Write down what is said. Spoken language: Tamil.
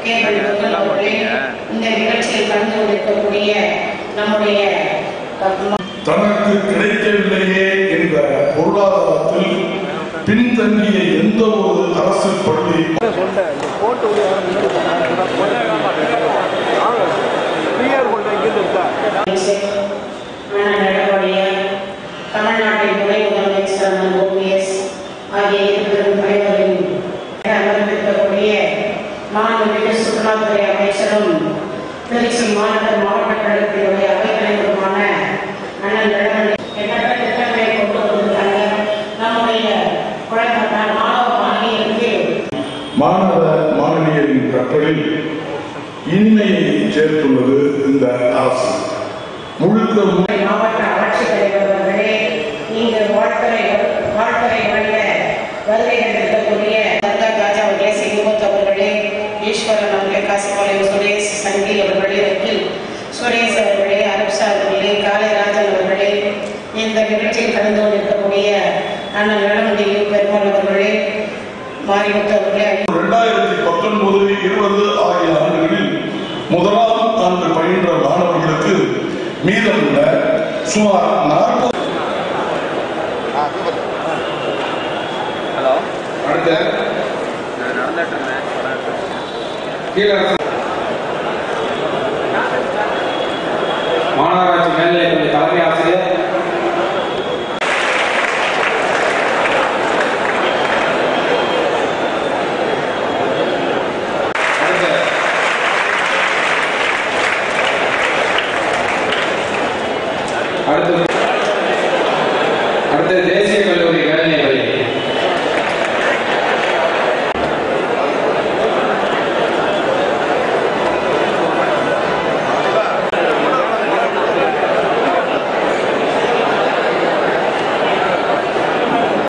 கேள்விகள் அவர்களே, இந்த நிகழ்ச்சியில் கலந்து கொண்டிருக்கக்கூடிய நம்முடைய அஹ், தனக்கு கிடைக்கவில்லையே என்ற பொருளாதாரத்தில் பின்தங்கிய எந்த ஒரு அரசு பள்ளி சொல்லிட்டேன் இந்த கோட்டு உள்ள யாரும் முன்னாடி போனாங்க ஃப்ரீயாக கொண்டு இங்கிருந்து இருக்கா அண்ணன் எடப்பாடியார் தமிழ்நாட்டின் துணை முதலமைச்சர் அண்ணன் ஓபிஎஸ் ஆகிய இருவரும் தலைவரின் அமர்ந்திருக்கக்கூடிய மாண்புமிகு சுற்றுலாத்துறை அமைச்சரும் திருச்சி மாநகர் மாவட்ட கழகத்தினுடைய அவைத்தலைவருமான அண்ணன் எடப்பாடி எண்ணற்ற திட்டங்களை கொண்டு வந்திருக்காங்க நம்முடைய குழந்தை மாணவ மாணவியருக்கு மாணவ மாணவியரின் கற்றலில் இனிமையை சேர்த்துள்ளது இந்த அரசு முழுக்க முழுக்க மாவட்ட ஆட்சித்தலைவர் அவர்களே இங்கு வாழ்த்துறை வாழ்த்துறை வழங்க வருகை தந்திருக்கக்கூடிய தந்தா ராஜா அவர்களே சிங்கமுத் அவர்களே ஈஸ்வரன் அவர்களே காசிபாளையம் சுரேஷ் சங்கி அவர்களே வக்கீல் சுரேஷ் அவர்களே அரப்சா அவர்களே காளைராஜன் அவர்களே இந்த நிகழ்ச்சியில் கலந்து கொண்டிருக்கக்கூடிய அண்ணன் நடமதி பெருமாள் அவர்களே மாரிமுத்து அவர்களே இரண்டாயிரத்தி பத்தொன்பது இருபது ஆகிய ஆண்டுகளில் முதலாம் ஆண்டு பயின்ற மாணவர்களுக்கு மீதமுள்ள சுமார் நாற்பது ஹலோ அடுத்த நான் நடந்துட்டு இருந்தேன் கீழே